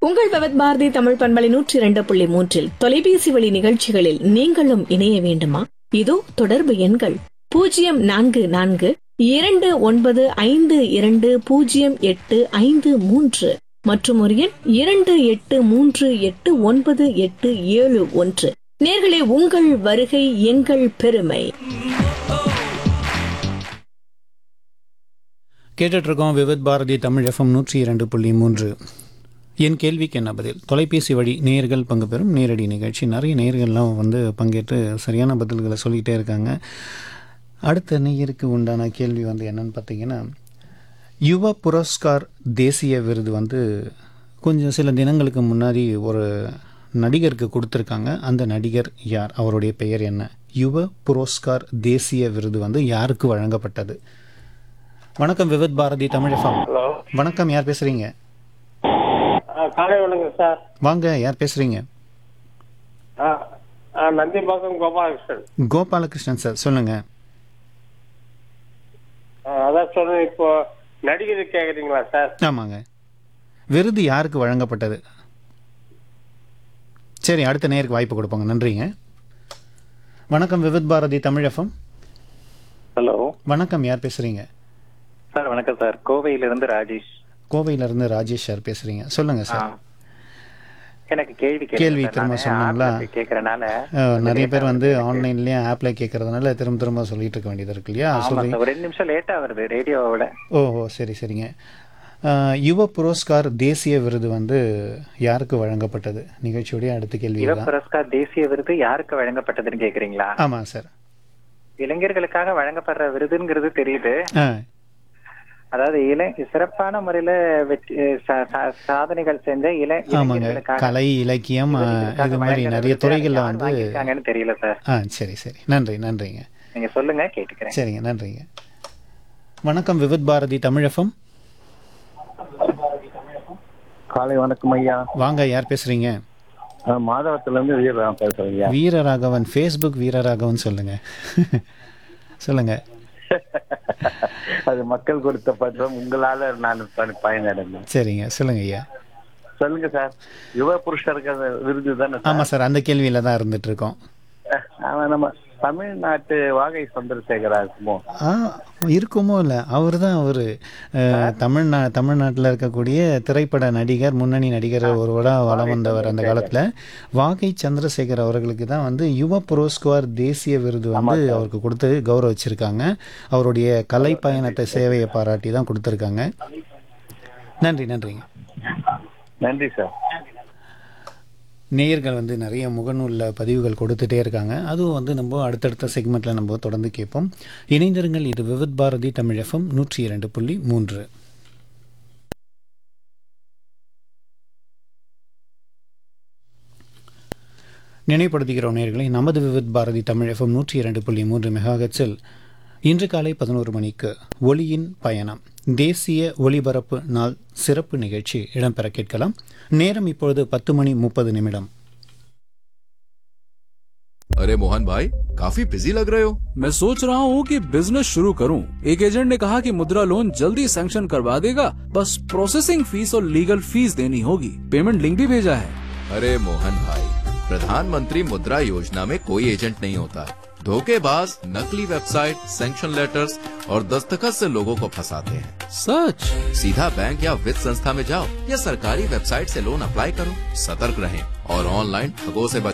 உங்கள் பவத் பாரதி தமிழ் பண்பலை நூற்றி இரண்டு புள்ளி மூன்றில் தொலைபேசி வழி நிகழ்ச்சிகளில் நீங்களும் இணைய வேண்டுமா இதோ தொடர்பு எண்கள் பூஜ்ஜியம் நான்கு நான்கு இரண்டு ஒன்பது ஐந்து இரண்டு பூஜ்ஜியம் எட்டு ஐந்து மூன்று மற்றும் ஒரு எண் இரண்டு எட்டு மூன்று எட்டு ஒன்பது எட்டு ஏழு ஒன்று நேர்களே உங்கள் வருகை எங்கள் பெருமை கேட்டுட்டு இருக்கோம் விவித் பாரதி தமிழ் எஃப்எம் நூற்றி இரண்டு புள்ளி மூன்று என் கேள்விக்கு என்ன பதில் தொலைபேசி வழி நேயர்கள் பங்கு பெறும் நேரடி நிகழ்ச்சி நிறைய நேயர்கள்லாம் வந்து பங்கேற்று சரியான பதில்களை சொல்லிகிட்டே இருக்காங்க அடுத்த நேயருக்கு உண்டான கேள்வி வந்து என்னன்னு பார்த்தீங்கன்னா யுவ புரஸ்கார் தேசிய விருது வந்து கொஞ்சம் சில தினங்களுக்கு முன்னாடி ஒரு நடிகருக்கு கொடுத்துருக்காங்க அந்த நடிகர் யார் அவருடைய பெயர் என்ன யுவ புரஸ்கார் தேசிய விருது வந்து யாருக்கு வழங்கப்பட்டது வணக்கம் விவித் பாரதி தமிழ் எஃப்எம் ஹலோ வணக்கம் யார் பேசுறீங்க ஆ, காலை வணக்கம் சார் வாங்க யார் பேசுறீங்க ஆ, ஆ, நந்திபாக்கம் கோபாலகிருஷ்ணன் கோபாலகிருஷ்ணன் சார் சொல்லுங்க ஆ, அதான் சொல்றேன் இப்போ நடிகர் கேக்குறீங்களா சார் ஆமாங்க விருது யாருக்கு வழங்கப்பட்டது சரி அடுத்த நேருக்கு வாய்ப்பு கொடுப்போங்க நன்றிங்க வணக்கம் விவித் பாரதி தமிழ் எஃப்எம் ஹலோ வணக்கம் யார் பேசுறீங்க சார் வணக்கம் சார் கோவையிலிருந்து ராஜேஷ் கோவையிலிருந்து ராஜேஷ் சார் பேசுறீங்க சொல்லுங்க ஆ. சார் எனக்கு கேள்வி கேளுங்க கேள்வி சார். திரும்ப நானு சொன்னீங்களா? ஆப்ல போய் கேக்குறனால அஹ், நிறைய late பேர் ஆ வந்து வருது எனக்கு. ஆன்லைன்லயே ஆப்ல கேட்கறதுனால திரும்ப திரும்ப சொல்லிட்டு இருக்க வேண்டியது இருக்கு இல்லையா ஆமா சொல்றீங்க சார் ஒரு ரெண்டு நிமிஷம் லேட்டா வருது ரேடியோவோட ஓஹோ சரி சரிங்க அஹ், யுவ புரஸ்கார் தேசிய விருது வந்து யாருக்கு வழங்கப்பட்டது நிகழ்ச்சியுடைய அடுத்த கேள்வி யுவ தான் புரஸ்கார் தேசிய விருது யாருக்கு வழங்கப்பட்டதுன்னு கேக்குறீங்களா ஆமாம் சார் இளைஞர்களுக்காக வழங்கப்படுற விருதுங்கிறது தெரியுது ஆ அதாவது இளை சிறப்பான முறையில வெற்றி சா- சா- சாதனைகள் செஞ்ச இள ஆமாங்க இளைஞர்களுக்காக கலை இலக்கியம் அஹ், இளைஞர்களுக்காக இது மாதிரி வழங்குற நிறைய விருது துறைகளில் யார் வந்து வாங்கியிருக்காங்கன்னு தெரியல சார் ஆ சரி சரி நன்றி நன்றிங்க நீங்க சொல்லுங்க கேட்டுக்கிறேன் சரிங்க நன்றிங்க வணக்கம் விவித் பாரதி தமிழ் எஃப்எம் காலை வணக்கம் ஐயா வாங்க யார் பேசுறீங்க நான் மாதவத்துல இருந்து வீரராம் பேசுறேன் ஐயா வீரராகவன் ஃபேஸ்புக் வீரராகவன் சொல்லுங்க சொல்லுங்க அது மக்கள் கொடுத்த பற்றம் உங்களால நான் ப- பயனடைந்தேன் சரிங்க சொல்லுங்க ஐயா சொல்லுங்க சார் யுவ புருஷருக்கு அந்த விருது தானே ஆமா சார் அந்த கேள்வியில தான் இருந்துட்டு இருக்கோம் அவன் நம்ம தமிழ்நாட்டு வாகை சந்திரசேகரா இருக்குமோ ஆ இருக்குமோ இல்லை அவர் தான் அவர் தமிழ்நா தமிழ்நாட்டில் இருக்கக்கூடிய திரைப்பட நடிகர் முன்னணி நடிகர் ஒருவரா வலம் வந்தவர் அந்த காலத்தில் வாகை சந்திரசேகர் அவர்களுக்கு தான் வந்து யுவ புரோஸ்குவார் தேசிய விருது வந்து அவருக்கு கொடுத்து கௌரவிச்சிருக்காங்க அவருடைய கலை பயணத்தை சேவையை பாராட்டி தான் கொடுத்துருக்காங்க நன்றி நன்றிங்க நன்றி சார் நேயர்கள் வந்து நிறைய முகநூலில் பதிவுகள் கொடுத்துட்டே இருக்காங்க அதுவும் வந்து நம்ம அடுத்தடுத்த செக்மெண்ட்டில் நம்ம தொடர்ந்து கேட்போம் இணைந்திருங்கள் இது விவித் பாரதி தமிழ் எஃப்எம் நூற்றி இரண்டு புள்ளி மூன்று நினைப்படுத்துகிறோம் நேயர்களை நமது விவித் பாரதி தமிழ் எஃப்எம் நூற்றி இரண்டு புள்ளி மூன்று மெகாஹெட்ஸில் இன்று காலை பதினோரு மணிக்கு ஒளியின் பயணம் தேசிய ஒளிபரப்பு நாள் சிறப்பு நிகழ்ச்சி இடம்பெற கேட்கலாம் நேரம் இப்பொழுது பத்து மணி முப்பது நிமிடம் अरे मोहन भाई काफी बिजी लग रहे हो मैं सोच रहा हूँ कि बिजनेस शुरू करूँ एक एजेंट ने कहा कि मुद्रा लोन जल्दी सैंक्शन करवा देगा बस प्रोसेसिंग फीस और लीगल फीस देनी होगी पेमेंट लिंक भी भेजा है अरे मोहन भाई प्रधानमंत्री मुद्रा योजना में कोई एजेंट नहीं होता है धोखेबाज नकली वेबसाइट सैंक्शन लेटर्स और दस्तखत से लोगों को फंसाते हैं सच सीधा बैंक या वित्त संस्था में जाओ या सरकारी वेबसाइट से लोन अप्लाई करो सतर्क रहें और ऑनलाइन ठगों से बचें